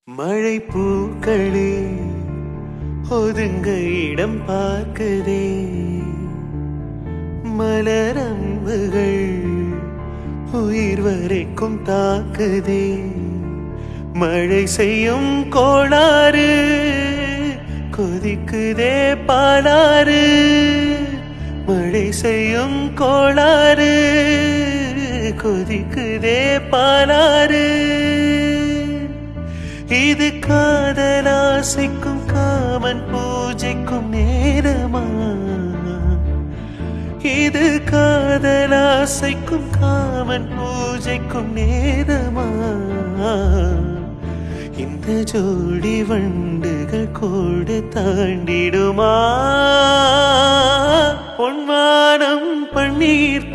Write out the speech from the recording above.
மழை பூக்களே ஒதுங்க இடம் பார்க்குதே மலரம்புகள் உயிர் வரைக்கும் தாக்குதே மழை செய்யும் கோளாறு கொதிக்குதே பாலாறு மழை செய்யும் கோளாறு கொதிக்குதே பாலாறு இது காதலாசைக்கும் காமன் பூஜைக்கும் நேரமா இது காதலாசைக்கும் காமன் பூஜைக்கும் நேரமா இந்த ஜோடி வண்டுகள் கோடு தாண்டிடுமா பொன்மானம் பன்னீர்